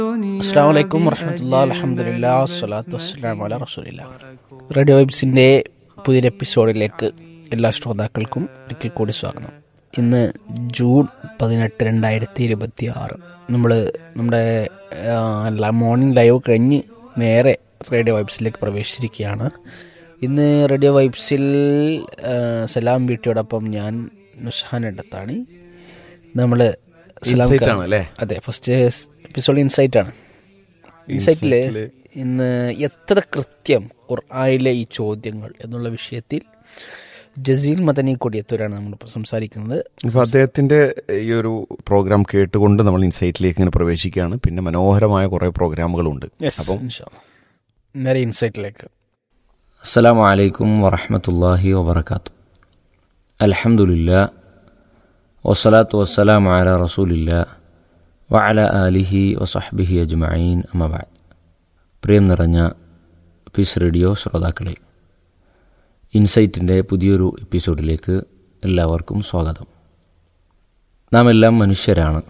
അസ്സാം വലൈക്കും വർഹമത്തുള്ള അലഹമുല്ലാ വസ്സലാത്തു വസ്സലാം അല റസൂലില്ല റേഡിയോ വൈബ്സിൻ്റെ പുതിയൊരു എപ്പിസോഡിലേക്ക് എല്ലാ ശ്രോതാക്കൾക്കും ഒരിക്കൽ കൂടി സ്വാഗതം ഇന്ന് ജൂൺ പതിനെട്ട് രണ്ടായിരത്തി ഇരുപത്തി ആറ് നമ്മൾ നമ്മുടെ ആ, മോർണിംഗ് ലൈവ് കഴിഞ്ഞ് നേരെ റേഡിയോ വൈബ്സിലേക്ക് പ്രവേശിച്ചിരിക്കുകയാണ് ഇന്ന് റേഡിയോ വൈബ്സിൽ ആ, സലാം വീട്ടിയോടൊപ്പം ഞാൻ നുസ്ഹാൻ എടുത്താണ് നമ്മൾ Insight ആണല്ലേ? അതെ ഫസ്റ്റ് എപ്പിസോഡ് ഇൻസൈറ്റ് ആണ് ഇൻസൈറ്റില് ഇന്ന് എത്ര കൃത്യം ഖുർആനിലെ ഈ ചോദ്യങ്ങൾ എന്നുള്ള വിഷയത്തിൽ ജസീൽ മദനി കൊടിയത്തൂരാണ് നമ്മളിപ്പോൾ സംസാരിക്കുന്നത് അപ്പൊ അദ്ദേഹത്തിന്റെ ഈ ഒരു പ്രോഗ്രാം കേട്ടുകൊണ്ട് നമ്മൾ ഇൻസൈറ്റിലേക്ക് ഇങ്ങനെ പ്രവേശിക്കുകയാണ് പിന്നെ മനോഹരമായ കുറെ പ്രോഗ്രാമുകളുണ്ട് അപ്പം ഇൻഷാ അല്ലാ. നേരെ ഇൻസൈറ്റിലേക്ക് السلام عليكم ورحمة الله وبركاته الحمد لله والصلاة والسلام على رسول الله وعلى آله وصحبه أجمعين أما بعد പ്രിയം നിറഞ്ഞ പീസ് റേഡിയോ ശ്രോതാക്കളെ ഇൻസൈറ്റിൻ്റെ പുതിയൊരു എപ്പിസോഡിലേക്ക് എല്ലാവർക്കും സ്വാഗതം നാം എല്ലാം മനുഷ്യരാണ്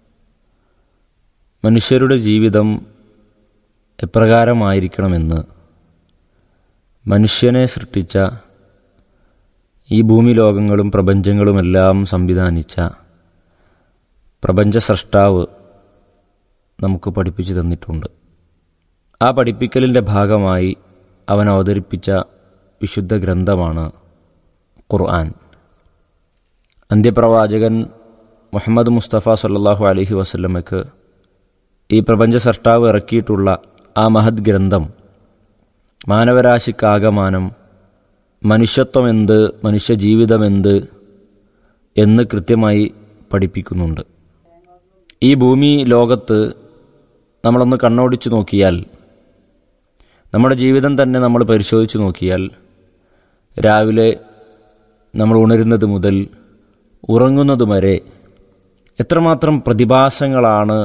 മനുഷ്യരുടെ ജീവിതം എപ്രകാരമായിരിക്കണമെന്ന് മനുഷ്യനെ സൃഷ്ടിച്ച ഈ ഭൂമി ലോകങ്ങളും പ്രപഞ്ചങ്ങളുമെല്ലാം സംവിധാനിച്ച പ്രപഞ്ച സൃഷ്ടാവ് നമുക്ക് പഠിപ്പിച്ചു തന്നിട്ടുണ്ട് ആ പഠിപ്പിക്കലിൻ്റെ ഭാഗമായി അവൻ അവതരിപ്പിച്ച വിശുദ്ധ ഗ്രന്ഥമാണ് ഖുർആൻ അന്ത്യപ്രവാചകൻ മുഹമ്മദ് മുസ്തഫ സല്ലാഹു അലഹി വസല്ലമയ്ക്ക് ഈ പ്രപഞ്ച സൃഷ്ടാവ് ഇറക്കിയിട്ടുള്ള ആ മഹത് ഗ്രന്ഥം മാനവരാശിക്കാകമാനം മനുഷ്യത്വമെന്ത് മനുഷ്യജീവിതമെന്ത് എന്ന് കൃത്യമായി പഠിപ്പിക്കുന്നുണ്ട് ഈ ഭൂമി ലോകത്ത് നമ്മളൊന്ന് കണ്ണോടിച്ചു നോക്കിയാൽ നമ്മുടെ ജീവിതം തന്നെ നമ്മൾ പരിശോധിച്ചു നോക്കിയാൽ രാവിലെ നമ്മൾ ഉണരുന്നത് മുതൽ ഉറങ്ങുന്നത് വരെ എത്രമാത്രം പ്രതിഭാസങ്ങളാണ്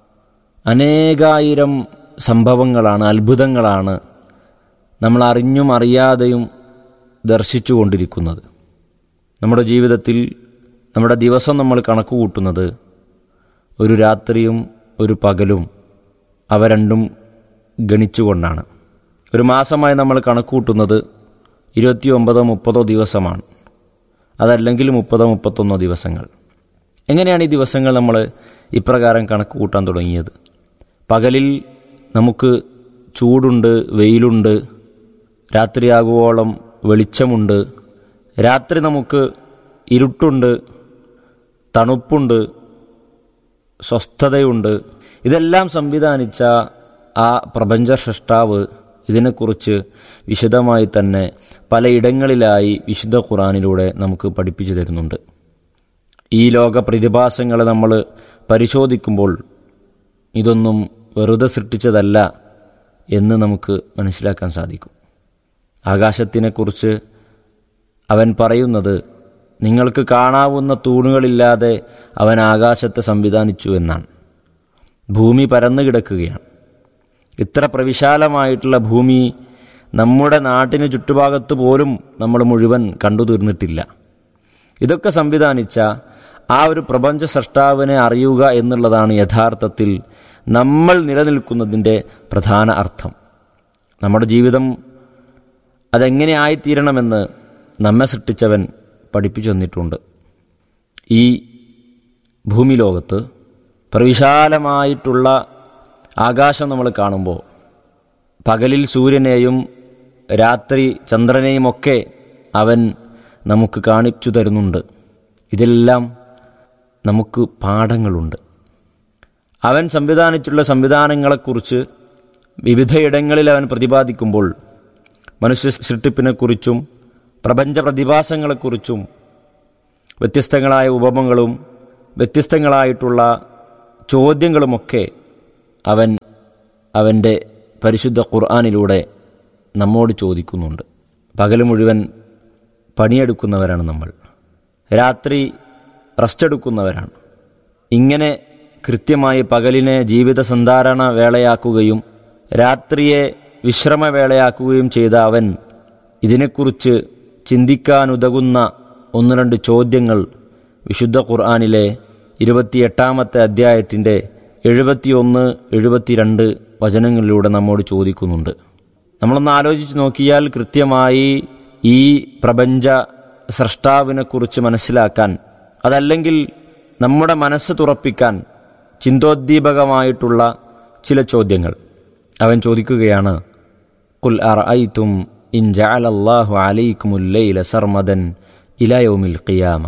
അനേകായിരം സംഭവങ്ങളാണ് അത്ഭുതങ്ങളാണ് നമ്മൾ അറിഞ്ഞും അറിയാതെയും ദർശിച്ചു കൊണ്ടിരിക്കുന്നത് നമ്മുടെ ജീവിതത്തിൽ നമ്മുടെ ദിവസം നമ്മൾ കണക്ക് കൂട്ടുന്നത് ഒരു രാത്രിയും ഒരു പകലും അവ രണ്ടും ഗണിച്ചുകൊണ്ടാണ് ഒരു മാസമായി നമ്മൾ കണക്ക് കൂട്ടുന്നത് ഇരുപത്തി ഒമ്പതോ മുപ്പതോ ദിവസമാണ് അതല്ലെങ്കിൽ മുപ്പതോ മുപ്പത്തൊന്നോ ദിവസങ്ങൾ എങ്ങനെയാണ് ഈ ദിവസങ്ങൾ നമ്മൾ ഇപ്രകാരം കണക്ക് കൂട്ടാൻ തുടങ്ങിയത് പകലിൽ നമുക്ക് ചൂടുണ്ട് വെയിലുണ്ട് രാത്രിയാകുവോളം വെളിച്ചമുണ്ട് രാത്രി നമുക്ക് ഇരുട്ടുണ്ട് തണുപ്പുണ്ട് സ്വസ്ഥതയുണ്ട് ഇതെല്ലാം സംവിധാനിച്ച ആ പ്രപഞ്ച സൃഷ്ടാവ് ഇതിനെക്കുറിച്ച് വിശദമായി തന്നെ പലയിടങ്ങളിലായി വിശുദ്ധ ഖുറാനിലൂടെ നമുക്ക് പഠിപ്പിച്ചു തരുന്നുണ്ട് ഈ ലോക പ്രതിഭാസങ്ങളെ നമ്മൾ പരിശോധിക്കുമ്പോൾ ഇതൊന്നും വെറുതെ സൃഷ്ടിച്ചതല്ല എന്ന് നമുക്ക് മനസ്സിലാക്കാൻ സാധിക്കും ആകാശത്തിനെക്കുറിച്ച് അവൻ പറയുന്നത് നിങ്ങൾക്ക് കാണാവുന്ന തൂണുകളില്ലാതെ അവൻ ആകാശത്തെ സംവിധാനിച്ചു എന്നാണ് ഭൂമി പരന്നു കിടക്കുകയാണ് ഇത്ര പ്രവിശാലമായിട്ടുള്ള ഭൂമി നമ്മുടെ നാട്ടിന് ചുറ്റുഭാഗത്ത് പോലും നമ്മൾ മുഴുവൻ കണ്ടു തീർന്നിട്ടില്ല ഇതൊക്കെ സംവിധാനിച്ച ആ ഒരു പ്രപഞ്ച സൃഷ്ടാവിനെ അറിയുക എന്നുള്ളതാണ് യഥാർത്ഥത്തിൽ നമ്മൾ നിലനിൽക്കുന്നതിൻ്റെ പ്രധാന അർത്ഥം നമ്മുടെ ജീവിതം അതെങ്ങനെ ആയിത്തീരണമെന്ന് നമ്മെ സൃഷ്ടിച്ചവൻ പഠിപ്പിച്ചു തന്നിട്ടുണ്ട് ഈ ഭൂമി ലോകത്ത് പ്രവിശാലമായിട്ടുള്ള ആകാശം നമ്മൾ കാണുമ്പോൾ പകലിൽ സൂര്യനെയും രാത്രി ചന്ദ്രനെയും ഒക്കെ അവൻ നമുക്ക് കാണിച്ചു തരുന്നുണ്ട് ഇതെല്ലാം നമുക്ക് പാഠങ്ങളുണ്ട് അവൻ സംവിധാനിച്ചുള്ള സംവിധാനങ്ങളെക്കുറിച്ച് വിവിധയിടങ്ങളിൽ അവൻ പ്രതിപാദിക്കുമ്പോൾ മനുഷ്യ സൃഷ്ടിപ്പിനെക്കുറിച്ചും പ്രപഞ്ച പ്രതിഭാസങ്ങളെക്കുറിച്ചും വ്യത്യസ്തങ്ങളായ ഉപമങ്ങളും വ്യത്യസ്തങ്ങളായിട്ടുള്ള ചോദ്യങ്ങളുമൊക്കെ അവൻ അവൻ്റെ പരിശുദ്ധ ഖുർആാനിലൂടെ നമ്മോട് ചോദിക്കുന്നുണ്ട് പകൽ മുഴുവൻ പണിയെടുക്കുന്നവരാണ് നമ്മൾ രാത്രി റെസ്റ്റ് എടുക്കുന്നവരാണ് ഇങ്ങനെ കൃത്യമായി പകലിനെ ജീവിത സന്ധാരണ വേളയാക്കുകയും രാത്രിയെ വിശ്രമവേളയാക്കുകയും ചെയ്ത അവൻ ഇതിനെക്കുറിച്ച് ചിന്തിക്കാനുതകുന്ന ഒന്ന് രണ്ട് ചോദ്യങ്ങൾ വിശുദ്ധ ഖുർആാനിലെ ഇരുപത്തിയെട്ടാമത്തെ അധ്യായത്തിൻ്റെ എഴുപത്തിയൊന്ന് എഴുപത്തിരണ്ട് വചനങ്ങളിലൂടെ നമ്മോട് ചോദിക്കുന്നുണ്ട് നമ്മളൊന്ന് ആലോചിച്ച് നോക്കിയാൽ കൃത്യമായി ഈ പ്രപഞ്ച സൃഷ്ടാവിനെക്കുറിച്ച് മനസ്സിലാക്കാൻ അതല്ലെങ്കിൽ നമ്മുടെ മനസ്സ് തുറപ്പിക്കാൻ ചിന്തോദ്ദീപകമായിട്ടുള്ള ചില ചോദ്യങ്ങൾ അവൻ ചോദിക്കുകയാണ് കുൽ അറഅയ്തും ഇൻ ജഅലല്ലാഹു അലൈക്കുമുൽ ലൈല സർമദൻ ഇലാ യൗമിൽ ഖിയാമ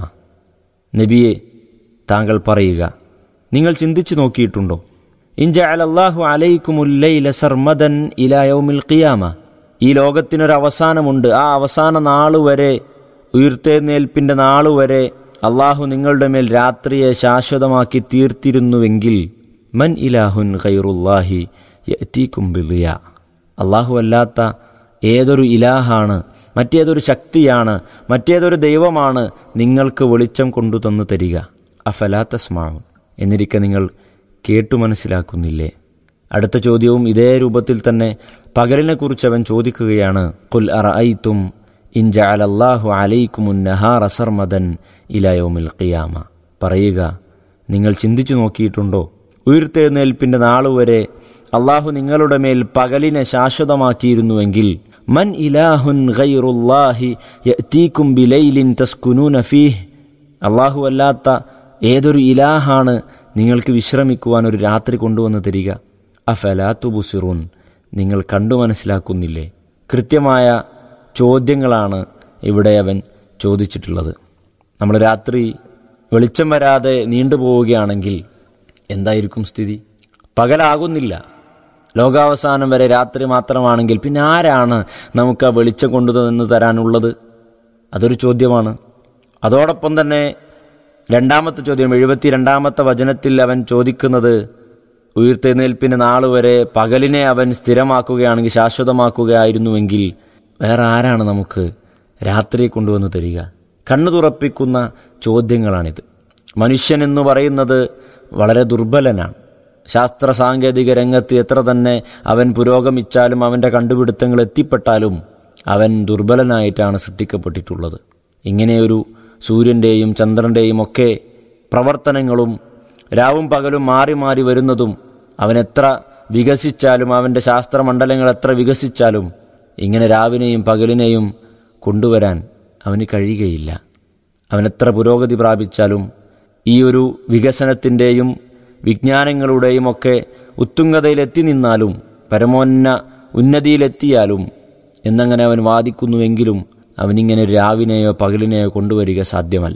നബിയെ താങ്കൾ പറയുക നിങ്ങൾ ചിന്തിച്ചു നോക്കിയിട്ടുണ്ടോ ഇൻ ജഅലല്ലാഹു അലൈക്കുമുൽ ലൈല സർമദൻ ഇലാ യൗമിൽ ഖിയാമ ഈ ലോകത്തിനൊരു അവസാനമുണ്ട് ആ അവസാന നാൾ വരെ ഉയർത്തെഴുന്നേൽപ്പിന്റെ നാൾ വരെ അള്ളാഹു നിങ്ങളുടെ മേൽ രാത്രിയെ ശാശ്വതമാക്കി തീർത്തിരുന്നുവെങ്കിൽ മൻ ഇലാഹുൻ ഖൈറുല്ലാഹി യഅ്തീകും ബിളിയ അള്ളാഹു അല്ലാത്ത ഏതൊരു ഇലാഹാണ് മറ്റേതൊരു ശക്തിയാണ് മറ്റേതൊരു ദൈവമാണ് നിങ്ങൾക്ക് വെളിച്ചം കൊണ്ടു തന്നു തരിക അഫലാത്ത സ്മാവും എന്നിരിക്കെ നിങ്ങൾ കേട്ടു മനസ്സിലാക്കുന്നില്ലേ അടുത്ത ചോദ്യവും ഇതേ രൂപത്തിൽ തന്നെ പകലിനെക്കുറിച്ച് അവൻ ചോദിക്കുകയാണ് കുൽ അറഅയ്തും ഇൻ ജഅലല്ലാഹു അലൈക്കുമുൻ നഹാറ സർമദൻ ഇലാ യൗമിൽ ഖിയാമ പറയുക നിങ്ങൾ ചിന്തിച്ചു നോക്കിയിട്ടുണ്ടോ ഉയർത്തെഴുന്നേൽപ്പിന്റെ നാളുവരെ അള്ളാഹു നിങ്ങളുടെ മേൽ പകലിനെ ശാശ്വതമാക്കിയിരുന്നുവെങ്കിൽ മൻ ഇലാഹുൻ ഗൈറുല്ലാഹി യഅ്തീകും ബിലൈലിൻ തസ്കുനൂന ഫീഹ് അള്ളാഹു അല്ലാത്ത ഏതൊരു ഇലാഹാണ് നിങ്ങൾക്ക് വിശ്രമിക്കുവാൻ ഒരു രാത്രി കൊണ്ടുവന്ന് തരിക അഫലാത്തു ബുസിറൂൻ നിങ്ങൾ കണ്ടു മനസ്സിലാക്കുന്നില്ലേ കൃത്യമായ ചോദ്യങ്ങളാണ് ഇവിടെ അവൻ ചോദിച്ചിട്ടുള്ളത് നമ്മൾ രാത്രി വെളിച്ചം വരാതെ നീണ്ടുപോവുകയാണെങ്കിൽ എന്തായിരിക്കും സ്ഥിതി പകലാകുന്നില്ല ലോകാവസാനം വരെ രാത്രി മാത്രമാണെങ്കിൽ പിന്നെ ആരാണ് നമുക്ക് ആ വെളിച്ചം കൊണ്ടുതന്ന് തരാനുള്ളത് അതൊരു ചോദ്യമാണ് അതോടൊപ്പം തന്നെ രണ്ടാമത്തെ ചോദ്യം എഴുപത്തി രണ്ടാമത്തെ വചനത്തിൽ അവൻ ചോദിക്കുന്നത് ഉയർത്തെഴുന്നേൽപ്പിന്റെ നാൾ വരെ പകലിനെ അവൻ സ്ഥിരമാക്കുകയാണെങ്കിൽ ശാശ്വതമാക്കുകയായിരുന്നുവെങ്കിൽ വേറെ ആരാണ് നമുക്ക് രാത്രിയെ കൊണ്ടുവന്ന് തരിക കണ്ണു തുറപ്പിക്കുന്ന ചോദ്യങ്ങളാണിത് മനുഷ്യൻ എന്ന് പറയുന്നത് വളരെ ദുർബലനാണ് ശാസ്ത്ര സാങ്കേതിക രംഗത്ത് എത്ര തന്നെ അവൻ പുരോഗമിച്ചാലും അവൻ്റെ കണ്ടുപിടുത്തങ്ങൾ എത്തിപ്പെട്ടാലും അവൻ ദുർബലനായിട്ടാണ് സൃഷ്ടിക്കപ്പെട്ടിട്ടുള്ളത് ഇങ്ങനെയൊരു സൂര്യൻ്റെയും ചന്ദ്രൻ്റെയും ഒക്കെ പ്രവർത്തനങ്ങളും രാവും പകലും മാറി മാറി വരുന്നതും അവൻ എത്ര വികസിച്ചാലും അവൻ്റെ ശാസ്ത്രമണ്ഡലങ്ങൾ എത്ര വികസിച്ചാലും ഇങ്ങനെ രാവിനെയും പകലിനെയും കൊണ്ടുവരാൻ അവന് കഴിയുകയില്ല അവൻ എത്ര പുരോഗതി പ്രാപിച്ചാലും ഈ ഒരു വികസനത്തിൻ്റെയും വിജ്ഞാനങ്ങളുടെയും ഒക്കെ ഉത്തുംഗതയിലെത്തി നിന്നാലും പരമോന്ന ഉന്നതിയിലെത്തിയാലും എന്നങ്ങനെ അവൻ വാദിക്കുന്നുവെങ്കിലും അവനിങ്ങനെ രാവിനെയോ പകലിനെയോ കൊണ്ടുവരിക സാധ്യമല്ല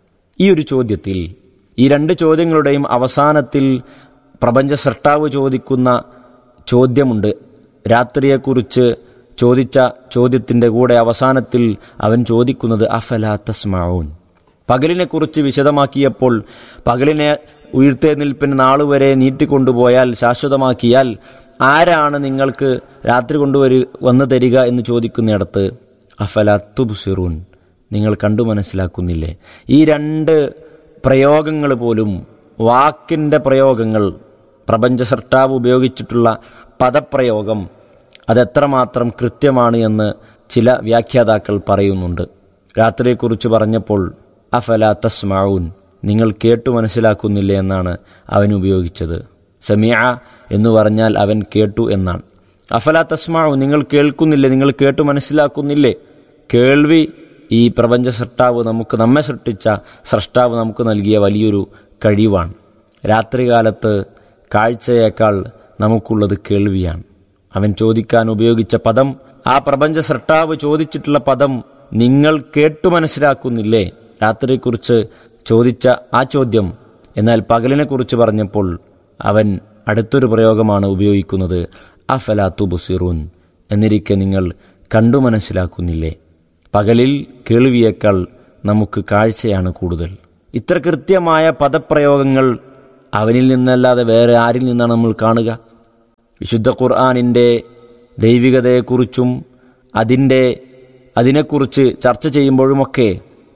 ഈ ഒരു ചോദ്യത്തിൽ ഈ രണ്ട് ചോദ്യങ്ങളുടെയും അവസാനത്തിൽ പ്രപഞ്ച സൃഷ്ടാവ് ചോദിക്കുന്ന ചോദ്യമുണ്ട് രാത്രിയെക്കുറിച്ച് ചോദിച്ച ചോദ്യത്തിൻ്റെ കൂടെ അവസാനത്തിൽ അവൻ ചോദിക്കുന്നത് അഫലാ തസ്മാഊൻ പകലിനെക്കുറിച്ച് വിശദമാക്കിയപ്പോൾ പകലിനെ ഉയർത്തെഴുന്നേൽപ്പിന് നാളുവരെ നീട്ടിക്കൊണ്ടുപോയാൽ ശാശ്വതമാക്കിയാൽ ആരാണ് നിങ്ങൾക്ക് രാത്രി കൊണ്ടുവരി വന്നു തരിക എന്ന് ചോദിക്കുന്നിടത്ത് അഫലത്തുബുസിറൂൻ നിങ്ങൾ കണ്ടു മനസ്സിലാക്കുന്നില്ലേ ഈ രണ്ട് പ്രയോഗങ്ങൾ പോലും വാക്കിൻ്റെ പ്രയോഗങ്ങൾ പ്രപഞ്ച സൃഷ്ടാവ് ഉപയോഗിച്ചിട്ടുള്ള പദപ്രയോഗം അതെത്രമാത്രം കൃത്യമാണ് എന്ന് ചില വ്യാഖ്യാതാക്കൾ പറയുന്നുണ്ട് രാത്രിയെക്കുറിച്ച് പറഞ്ഞപ്പോൾ അഫല തസ്മാഊൻ നിങ്ങൾ കേട്ടു മനസ്സിലാക്കുന്നില്ലേ എന്നാണ് അവൻ ഉപയോഗിച്ചത് സമിയ എന്ന് പറഞ്ഞാൽ അവൻ കേട്ടു എന്നാണ് അഫല തസ്മാഊ നിങ്ങൾ കേൾക്കുന്നില്ലേ നിങ്ങൾ കേട്ടു മനസ്സിലാക്കുന്നില്ലേ കേൾവി ഈ പ്രപഞ്ച സൃഷ്ടാവ് നമുക്ക് നമ്മെ സൃഷ്ടിച്ച സൃഷ്ടാവ് നമുക്ക് നൽകിയ വലിയൊരു കഴിവാണ് രാത്രികാലത്ത് കാഴ്ചയേക്കാൾ നമുക്കുള്ളത് കേൾവിയാണ് അവൻ ചോദിക്കാൻ ഉപയോഗിച്ച പദം ആ പ്രപഞ്ച സൃഷ്ടാവ് ചോദിച്ചിട്ടുള്ള പദം നിങ്ങൾ കേട്ടു മനസ്സിലാക്കുന്നില്ലേ രാത്രിയെക്കുറിച്ച് ചോദിച്ച ആ ചോദ്യം എന്നാൽ പകലിനെക്കുറിച്ച് പറഞ്ഞപ്പോൾ അവൻ അടുത്തൊരു പ്രയോഗമാണ് ഉപയോഗിക്കുന്നത് അഫലാത്തു ബുസിറൂൻ എന്നിരിക്കെ നിങ്ങൾ കണ്ടു മനസ്സിലാക്കുന്നില്ലേ പകലിൽ കേൾവിയേക്കാൾ നമുക്ക് കാഴ്ചയാണ് കൂടുതൽ ഇത്ര കൃത്യമായ പദപ്രയോഗങ്ങൾ അവനിൽ നിന്നല്ലാതെ വേറെ ആരിൽ നിന്നാണ് നമ്മൾ കാണുക വിശുദ്ധ ഖുർആാനിൻ്റെ ദൈവികതയെക്കുറിച്ചും അതിൻ്റെ അതിനെക്കുറിച്ച് ചർച്ച ചെയ്യുമ്പോഴുമൊക്കെ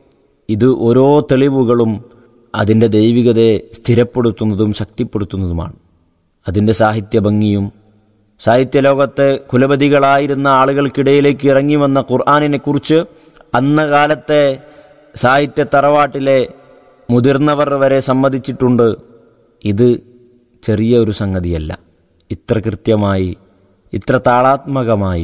ഇത് ഓരോ തെളിവുകളും അതിൻ്റെ ദൈവികതയെ സ്ഥിരപ്പെടുത്തുന്നതും ശക്തിപ്പെടുത്തുന്നതുമാണ് അതിൻ്റെ സാഹിത്യ ഭംഗിയും സാഹിത്യലോകത്തെ കുലപതികളായിരുന്ന ആളുകൾക്കിടയിലേക്ക് ഇറങ്ങി വന്ന ഖുർആാനിനെക്കുറിച്ച് അന്ന കാലത്തെ സാഹിത്യ തറവാട്ടിലെ മുതിർന്നവർ വരെ സമ്മതിച്ചിട്ടുണ്ട് ഇത് ചെറിയ ഒരു സംഗതിയല്ല ഇത്ര കൃത്യമായി ഇത്ര താളാത്മകമായി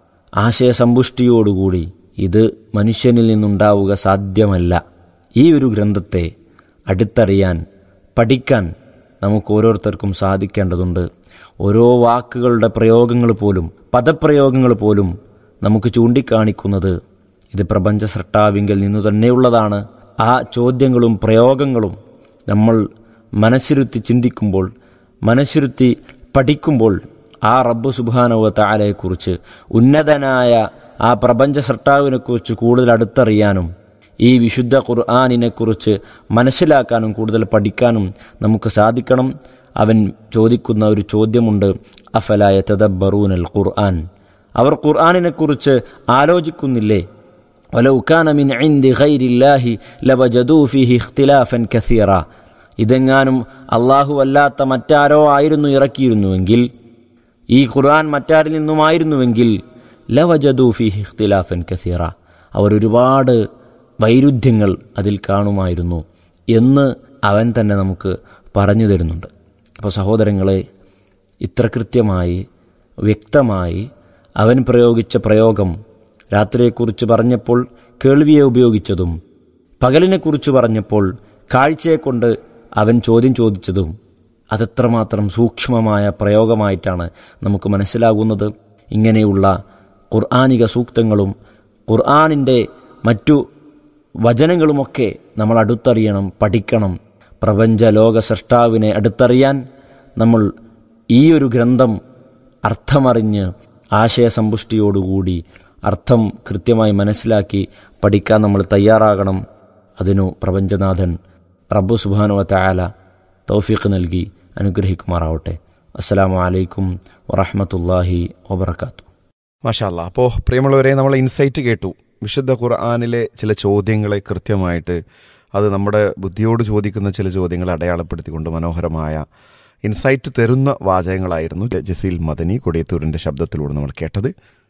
ആശയസമ്പുഷ്ടിയോടുകൂടി ഇത് മനുഷ്യനിൽ നിന്നുണ്ടാവുക സാധ്യമല്ല ഈ ഒരു ഗ്രന്ഥത്തെ അടുത്തറിയാൻ പഠിക്കാൻ നമുക്ക് ഓരോരുത്തർക്കും സാധിക്കേണ്ടതുണ്ട് ഓരോ വാക്കുകളുടെ പ്രയോഗങ്ങൾ പോലും പദപ്രയോഗങ്ങൾ പോലും നമുക്ക് ചൂണ്ടിക്കാണിക്കുന്നത് ഇത് പ്രപഞ്ച സൃഷ്ടാവിങ്കിൽ നിന്നു തന്നെയുള്ളതാണ് ആ ചോദ്യങ്ങളും പ്രയോഗങ്ങളും നമ്മൾ മനസ്സിരുത്തി ചിന്തിക്കുമ്പോൾ മനസ്സിരുത്തി പഠിക്കുമ്പോൾ ആ റബ്ബ് സുബാനവ താലയെക്കുറിച്ച് ഉന്നതനായ ആ പ്രപഞ്ച സൃഷ്ടാവിനെക്കുറിച്ച് കൂടുതൽ അടുത്തറിയാനും ഈ വിശുദ്ധ ഖുർആാനിനെക്കുറിച്ച് മനസ്സിലാക്കാനും കൂടുതൽ പഠിക്കാനും നമുക്ക് സാധിക്കണം അവൻ ചോദിക്കുന്ന ഒരു ചോദ്യമുണ്ട് അഫലായ തദബ്ബറൂനൽ ഖുർആൻ അവർ ഖുർആാനിനെക്കുറിച്ച് ആലോചിക്കുന്നില്ലേ ولو كان من عند غير الله لوجدوا فيه اختلافا كثيرا ഇതെങ്ങാനും അള്ളാഹു അല്ലാത്ത മറ്റാരോ ആയിരുന്നു ഇറക്കിയിരുന്നുവെങ്കിൽ ഈ ഖുർആൻ മറ്റാരിൽ നിന്നുമായിരുന്നുവെങ്കിൽ ലവജദു ഫിഹി ഇഖ്തിലാഫൻ കസീറ അവർ ഒരുപാട് വൈരുദ്ധ്യങ്ങൾ അതിൽ കാണുമായിരുന്നു എന്ന് അവൻ തന്നെ നമുക്ക് പറഞ്ഞു തരുന്നുണ്ട് അപ്പോൾ സഹോദരങ്ങളെ ഇത്ര കൃത്യമായി വ്യക്തമായി അവൻ പ്രയോഗിച്ച പ്രയോഗം രാത്രിയെക്കുറിച്ച് പറഞ്ഞപ്പോൾ കേൾവിയെ ഉപയോഗിച്ചതും പകലിനെക്കുറിച്ച് പറഞ്ഞപ്പോൾ കാഴ്ചയെക്കൊണ്ട് അവൻ ചോദ്യം ചോദിച്ചതും അതെത്രമാത്രം സൂക്ഷ്മമായ പ്രയോഗമായിട്ടാണ് നമുക്ക് മനസ്സിലാകുന്നത് ഇങ്ങനെയുള്ള ഖുർആാനിക സൂക്തങ്ങളും ഖുർആാനിൻ്റെ മറ്റു വചനങ്ങളുമൊക്കെ നമ്മൾ അടുത്തറിയണം പഠിക്കണം പ്രപഞ്ച ലോക സൃഷ്ടാവിനെ അടുത്തറിയാൻ നമ്മൾ ഈ ഒരു ഗ്രന്ഥം അർത്ഥമറിഞ്ഞ് ആശയസമ്പുഷ്ടിയോടുകൂടി അർത്ഥം കൃത്യമായി മനസ്സിലാക്കി പഠിക്കാൻ നമ്മൾ തയ്യാറാകണം അതിനു പ്രപഞ്ചനാഥൻ റബ്ബു സുബാനുവ തയാല തൗഫീഖ് നൽകി അനുഗ്രഹിക്കുമാറാവട്ടെ അസ്സലാമു അലൈക്കും വറഹമത്തല്ലാഹി വബർക്കാത്തു മാഷാല്ല അപ്പോൾ പ്രിയമുള്ളവരെ നമ്മൾ ഇൻസൈറ്റ് കേട്ടു വിശുദ്ധ ഖുർആാനിലെ ചില ചോദ്യങ്ങളെ കൃത്യമായിട്ട് അത് നമ്മുടെ ബുദ്ധിയോട് ചോദിക്കുന്ന ചില ചോദ്യങ്ങളെ അടയാളപ്പെടുത്തിക്കൊണ്ട് മനോഹരമായ ഇൻസൈറ്റ് തരുന്ന വാചകങ്ങളായിരുന്നു ജസീൽ മദനി കൊടിയത്തൂരിൻ്റെ ശബ്ദത്തിലൂടെ നമ്മൾ കേട്ടത്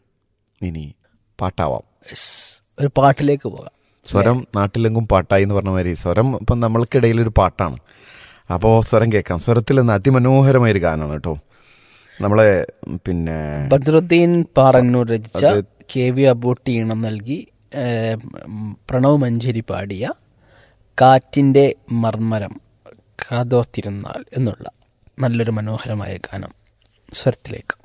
ഇനി പാട്ടാവാം Yes. ഒരു പാട്ടിലേക്ക് പോകാം സ്വരം നാട്ടിലെങ്കും പാട്ടായി എന്ന് പറഞ്ഞ മാതിരി സ്വരം ഇപ്പം നമ്മൾക്കിടയിൽ ഒരു പാട്ടാണ് അപ്പോൾ സ്വരം കേൾക്കാം സ്വരത്തിൽ നിന്ന് അതിമനോഹരമായ ഒരു ഗാനമാണ് കേട്ടോ നമ്മളെ പിന്നെ ബദ്രുദ്ദീൻ പാറന്നൂർ രചിച്ച കെ വി അബൂട്ടി ഈണം നൽകി ഏം, പ്രണവ് മഞ്ചേരി പാടിയ കാറ്റിൻ്റെ മർമ്മരം കാതോർത്തിരുന്നാൽ എന്നുള്ള നല്ലൊരു മനോഹരമായ ഗാനം സ്വരത്തിലേക്ക്